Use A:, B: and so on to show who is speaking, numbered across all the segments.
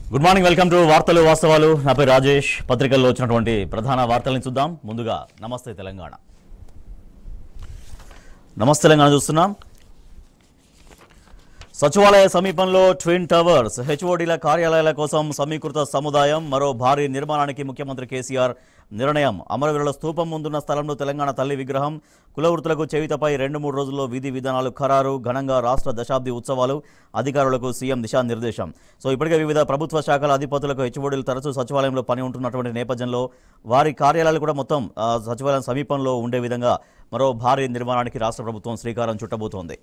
A: Good morning welcome to వార్తలు వాస్తవాలు నా పేరు రాజేష్ పత్రికల్లో వచ్చినటువంటి ప్రధాన వార్తలను చూద్దాం ముందుగా నమస్తే తెలంగాణ నమస్తే తెలంగాణ చూస్తున్నాం సచివాలయ సమీపంలో ట్విన్ టవర్స్ హెచ్ఓడీల కార్యాలయాల కోసం సమీకృత సముదాయం మరో భారీ నిర్మాణానికి ముఖ్యమంత్రి కేసీఆర్ నిర్ణయం అమరవీరుల స్తూపం ముందున్న స్థలంలో తెలంగాణ తల్లి విగ్రహం కులవృత్తులకు చేయుతపై రెండు మూడు రోజుల్లో విధి విధానాలు ఖరారు ఘనంగా రాష్ట్ర దశాబ్ది ఉత్సవాలు అధికారులకు సీఎం దిశానిర్దేశం సో ఇప్పటికే వివిధ ప్రభుత్వ శాఖల అధిపతులకు హెచ్ఓడీలు తరచూ సచివాలయంలో పని ఉంటున్నటువంటి నేపథ్యంలో వారి కార్యాలయాలు కూడా మొత్తం ఆ, సచివాలయం సమీపంలో ఉండే విధంగా మరో భారీ నిర్మాణానికి రాష్ట్ర ప్రభుత్వం శ్రీకారం చుట్టబోతోంది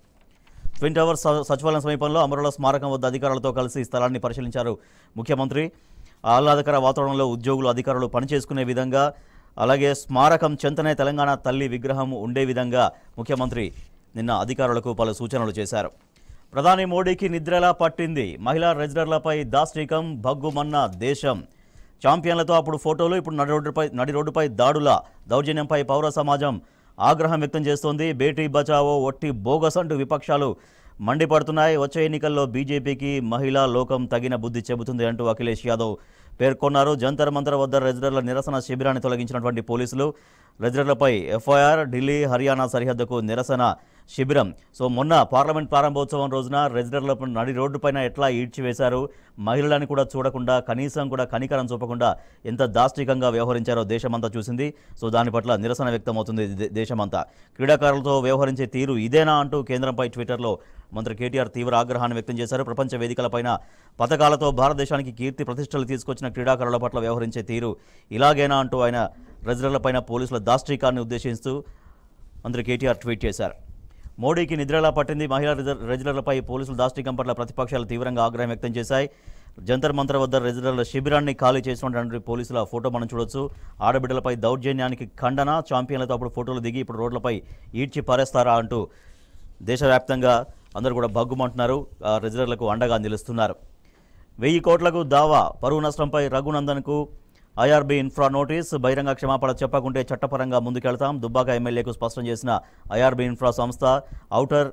A: ట్విన్ టవర్స్ స- సచివాలయం సమీపంలో అమరుల స్మారకం వద్ద అధికారులతో కలిసి ఈ స్థలాన్ని పరిశీలించారు ముఖ్యమంత్రి ఆహ్లాదకర వాతావరణంలో ఉద్యోగులు అధికారులు పనిచేసుకునే విధంగా అలాగే స్మారకం చెంతనే తెలంగాణ తల్లి విగ్రహం ఉండే విధంగా ముఖ్యమంత్రి నిన్న అధికారులకు పలు సూచనలు చేశారు ప్రధాని మోడీకి నిద్రలా పట్టింది మహిళా రెజిడర్లపై దాష్టీకం భగ్గుమన్న దేశం ఛాంపియన్లతో అప్పుడు ఫోటోలు ఇప్పుడు నడి రోడ్డుపై నడి రోడ్డుపై దాడుల దౌర్జన్యంపై పౌర సమాజం ఆగ్రహం వ్యక్తం చేస్తోంది బేటీ బచావో ఒట్టి బోగస్ అంటూ విపక్షాలు మండిపడుతున్నాయి వచ్చే ఎన్నికల్లో బీజేపీకి మహిళా లోకం తగిన బుద్ధి చెబుతుంది అంటూ అఖిలేష్ యాదవ్ పేర్కొన్నారు జంతర్ మంతర్ వద్ద రెజిడర్ల నిరసన శిబిరాన్ని తొలగించినటువంటి పోలీసులు రెజిడర్లపై ఎఫ్ఐఆర్ ఢిల్లీ హర్యానా సరిహద్దుకు నిరసన శిబిరం సో మొన్న పార్లమెంట్ ప్రారంభోత్సవం రోజున రెజిడర్ల నడి రోడ్డుపైన ఎట్లా ఈడ్చివేశారు మహిళలను కూడా చూడకుండా కనీసం కూడా కనికరం చూపకుండా ఎంత దాష్టికంగా వ్యవహరించారో దేశమంతా చూసింది సో దాని పట్ల నిరసన వ్యక్తమవుతుంది దే- దేశమంతా క్రీడాకారులతో వ్యవహరించే తీరు ఇదేనా అంటూ కేంద్రంపై ట్విట్టర్లో మంత్రి కేటీఆర్ తీవ్ర ఆగ్రహాన్ని వ్యక్తం చేశారు ప్రపంచ వేదికలపైన పథకాలతో భారతదేశానికి కీర్తి ప్రతిష్టలు తీసుకొచ్చిన క్రీడాకారుల పట్ల వ్యవహరించే తీరు ఇలాగేనా అంటూ ఆయన రెజిడర్లపైన పోలీసుల దాష్టీకాన్ని ఉద్దేశిస్తూ మంత్రి కేటీఆర్ ట్వీట్ చేశారు మోడీకి నిద్రలా పట్టింది మహిళా రెజ- రెజిడర్లపై పోలీసుల దాష్టికం పట్ల ప్రతిపక్షాలు తీవ్రంగా ఆగ్రహం వ్యక్తం చేశాయి జంతర్ మంతర్ వద్ద రెజిడర్ల శిబిరాన్ని ఖాళీ చేసినటువంటి పోలీసుల ఫోటో మనం చూడొచ్చు ఆడబిడ్డలపై దౌర్జన్యానికి ఖండన ఛాంపియన్లతో అప్పుడు ఫోటోలు దిగి ఇప్పుడు రోడ్లపై ఈడ్చి పారేస్తారా అంటూ దేశవ్యాప్తంగా అందరూ కూడా భగ్గుమంటున్నారు ఆ రెజిడర్లకు అండగా నిలుస్తున్నారు వెయ్యి కోట్లకు దావా పరువు నష్టంపై రఘునందన్కు ఐఆర్బీ ఇన్ఫ్రా నోటీస్ బహిరంగ క్షమాపణ చెప్పకుంటే చట్టపరంగా ముందుకెళ్తాం దుబ్బాక ఎమ్మెల్యేకు స్పష్టం చేసిన ఐఆర్బీ ఇన్ఫ్రా సంస్థ ఔటర్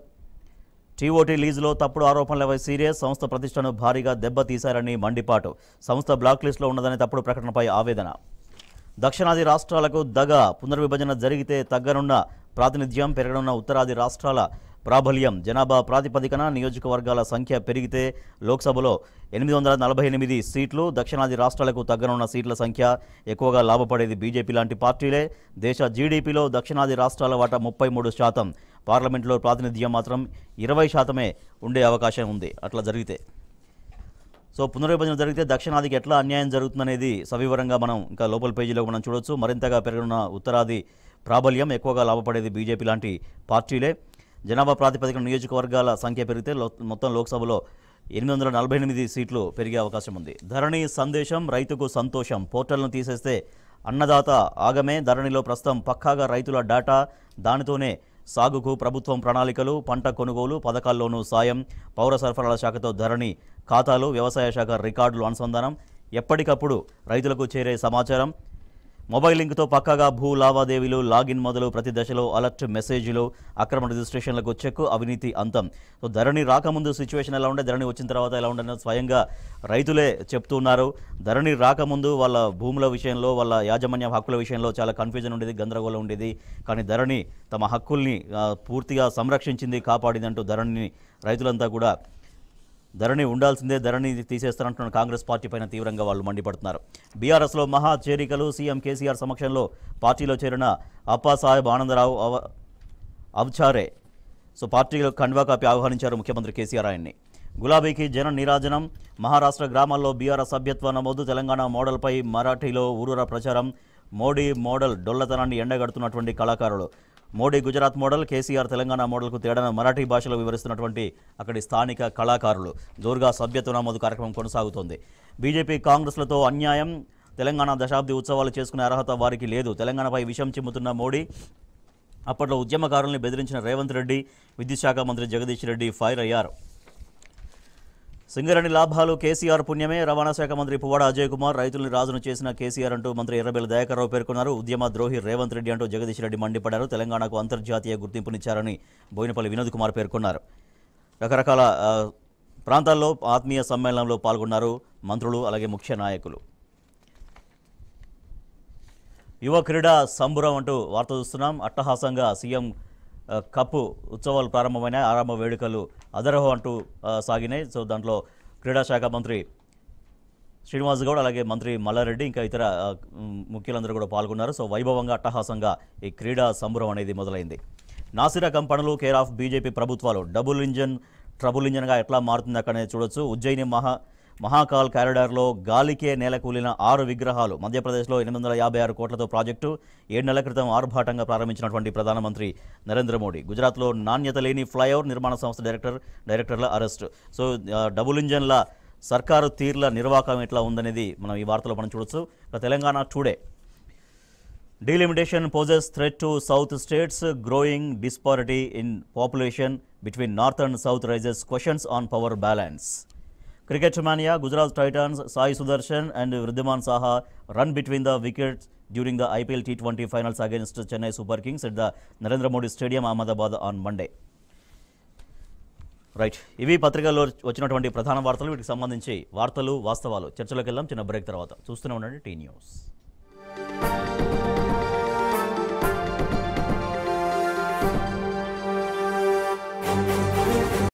A: టీఓటీ లీజులో తప్పుడు ఆరోపణలపై సీరియస్ సంస్థ ప్రతిష్టను భారీగా దెబ్బతీశారని మండిపాటు సంస్థ బ్లాక్ లిస్టులో ఉన్నదనే తప్పుడు ప్రకటనపై ఆవేదన దక్షిణాది రాష్ట్రాలకు దగ పునర్విభజన జరిగితే తగ్గనున్న ప్రాతినిధ్యం పెరగనున్న ఉత్తరాది రాష్ట్రాల ప్రాబల్యం జనాభా ప్రాతిపదికన నియోజకవర్గాల సంఖ్య పెరిగితే లోక్సభలో ఎనిమిది వందల నలభై ఎనిమిది సీట్లు దక్షిణాది రాష్ట్రాలకు తగ్గనున్న సీట్ల సంఖ్య ఎక్కువగా లాభపడేది బీజేపీ లాంటి పార్టీలే దేశ జీడీపీలో దక్షిణాది రాష్ట్రాల వాటా ముప్పై మూడు శాతం పార్లమెంట్లో ప్రాతినిధ్యం మాత్రం ఇరవై శాతమే ఉండే అవకాశం ఉంది అట్లా జరిగితే సో పునర్విభజన జరిగితే దక్షిణాదికి ఎట్లా అన్యాయం జరుగుతుందనేది సవివరంగా మనం ఇంకా లోపల పేజీలో మనం చూడొచ్చు మరింతగా పెరగనున్న ఉత్తరాది ప్రాబల్యం ఎక్కువగా లాభపడేది బీజేపీ లాంటి పార్టీలే జనాభా ప్రాతిపదికన నియోజకవర్గాల సంఖ్య పెరిగితే లో- మొత్తం లోక్సభలో ఎనిమిది వందల నలభై ఎనిమిది సీట్లు పెరిగే అవకాశం ఉంది ధరణి సందేశం రైతుకు సంతోషం పోర్టల్ను తీసేస్తే అన్నదాత ఆగమే ధరణిలో ప్రస్తుతం పక్కాగా రైతుల డేటా దానితోనే సాగుకు ప్రభుత్వం ప్రణాళికలు పంట కొనుగోలు పథకాల్లోనూ సాయం పౌర సరఫరాల శాఖతో ధరణి ఖాతాలు వ్యవసాయ శాఖ రికార్డులు అనుసంధానం ఎప్పటికప్పుడు రైతులకు చేరే సమాచారం మొబైల్ లింక్తో పక్కాగా భూ లావాదేవీలు లాగిన్ మొదలు ప్రతి దశలో అలర్ట్ మెసేజ్లు అక్రమ రిజిస్ట్రేషన్లకు చెక్ అవినీతి అంతం సో ధరణి రాకముందు సిచ్యువేషన్ ఎలా ఉండే ధరణి వచ్చిన తర్వాత ఎలా ఉండని స్వయంగా రైతులే చెప్తున్నారు ధరణి రాకముందు వాళ్ళ భూముల విషయంలో వాళ్ళ యాజమాన్య హక్కుల విషయంలో చాలా కన్ఫ్యూజన్ ఉండేది గందరగోళం ఉండేది కానీ ధరణి తమ హక్కుల్ని ఆ, పూర్తిగా సంరక్షించింది కాపాడిందంటూ ధరణిని రైతులంతా కూడా ధరణి ఉండాల్సిందే ధరణి తీసేస్తారంటున్న కాంగ్రెస్ పార్టీ పైన తీవ్రంగా వాళ్ళు మండిపడుతున్నారు బీఆర్ఎస్లో మహా చేరికలు సీఎం కేసీఆర్ సమక్షంలో పార్టీలో చేరిన అప్పాసాహెబ్ ఆనందరావు అవ అబ్చారే సో పార్టీలో కండువా కాపి ఆహ్వానించారు ముఖ్యమంత్రి కేసీఆర్ ఆయన్ని గులాబీకి జన నీరాజనం మహారాష్ట్ర గ్రామాల్లో బీఆర్ఎస్ సభ్యత్వ నమోదు తెలంగాణ మోడల్పై మరాఠీలో ఊరూర ప్రచారం మోడీ మోడల్ డొల్లతనాన్ని ఎండగడుతున్నటువంటి కళాకారులు మోడీ గుజరాత్ మోడల్ కేసీఆర్ తెలంగాణ మోడల్కు తేడాను మరాఠీ భాషలో వివరిస్తున్నటువంటి అక్కడి స్థానిక కళాకారులు జోరుగా సభ్యత్వ నమోదు కార్యక్రమం కొనసాగుతోంది బీజేపీ కాంగ్రెస్లతో అన్యాయం తెలంగాణ దశాబ్ది ఉత్సవాలు చేసుకునే అర్హత వారికి లేదు తెలంగాణపై విషం చిమ్ముతున్న మోడీ అప్పట్లో ఉద్యమకారుల్ని బెదిరించిన రేవంత్ రెడ్డి విద్యుత్ శాఖ మంత్రి జగదీష్ రెడ్డి ఫైర్ అయ్యారు సింగరేణి లాభాలు కేసీఆర్ పుణ్యమే రవాణా శాఖ మంత్రి పువ్వాడ అజయ్ కుమార్ రైతుల్ని రాజును చేసిన కేసీఆర్ అంటూ మంత్రి ఎర్రబెల్లి దయాకర్రావు పేర్కొన్నారు ఉద్యమ ద్రోహి రేవంత్ రెడ్డి అంటూ జగదీష్ రెడ్డి మండిపడ్డారు తెలంగాణకు అంతర్జాతీయ గుర్తింపునిచ్చారని బోయినపల్లి వినోద్ కుమార్ పేర్కొన్నారు రకరకాల ఆ, ప్రాంతాల్లో ఆత్మీయ సమ్మేళనంలో పాల్గొన్నారు మంత్రులు అలాగే ముఖ్య నాయకులు యువ క్రీడా సంబురం అంటూ వార్త చూస్తున్నాం అట్టహాసంగా సీఎం ఆ, కప్ ఉత్సవాలు ప్రారంభమైన ఆరంభ వేడుకలు అదరహో అంటూ ఆ, సాగినాయి సో దాంట్లో క్రీడా శాఖ మంత్రి శ్రీనివాస్ గౌడ్ అలాగే మంత్రి మల్లారెడ్డి ఇంకా ఇతర ఆ, మ్, ముఖ్యులందరూ కూడా పాల్గొన్నారు సో వైభవంగా అట్టహాసంగా ఈ క్రీడా సంబరం అనేది మొదలైంది నాసిరకం పనులు కేర్ ఆఫ్ బీజేపీ ప్రభుత్వాలు డబుల్ ఇంజన్ ట్రబుల్ ఇంజన్గా ఎట్లా మారుతుంది అక్కడనే చూడొచ్చు ఉజ్జయిని మహా మహాకాల్ కారిడార్లో గాలికే నేలకూలిన ఆరు విగ్రహాలు మధ్యప్రదేశ్లో ఎనిమిది వందల యాభై ఆరు కోట్లతో ప్రాజెక్టు ఏడు నెలల క్రితం ఆర్భాటంగా ప్రారంభించినటువంటి ప్రధానమంత్రి నరేంద్ర మోడీ గుజరాత్లో నాణ్యత లేని ఫ్లైఓవర్ నిర్మాణ సంస్థ డైరెక్టర్ డైరెక్టర్ల అరెస్ట్ సో ఆ, డబుల్ ఇంజన్ల సర్కారు తీర్ల నిర్వాహకం ఎట్లా ఉందనేది మనం ఈ వార్తలో మనం చూడొచ్చు ఇక Telangana today Delimitation poses threat to South states. Growing disparity in population between North and South raises questions on power balance. Cricket mania, Gujarat Titans, Sai Sudarshan and Vridhiman Saha run between the wickets during the IPL T20 finals against Chennai Super Kings at the Narendra Modi Stadium, Ahmedabad on Monday. Right ఇవి పత్రికల్లో వచ్చినటువంటి ప్రధాన వార్తలు వీటికి సంబంధించి వార్తలు వాస్తవాలు చర్చలోకి వెళ్దాం చిన్న బ్రేక్ తర్వాత చూస్తూనే ఉండండి టీ న్యూస్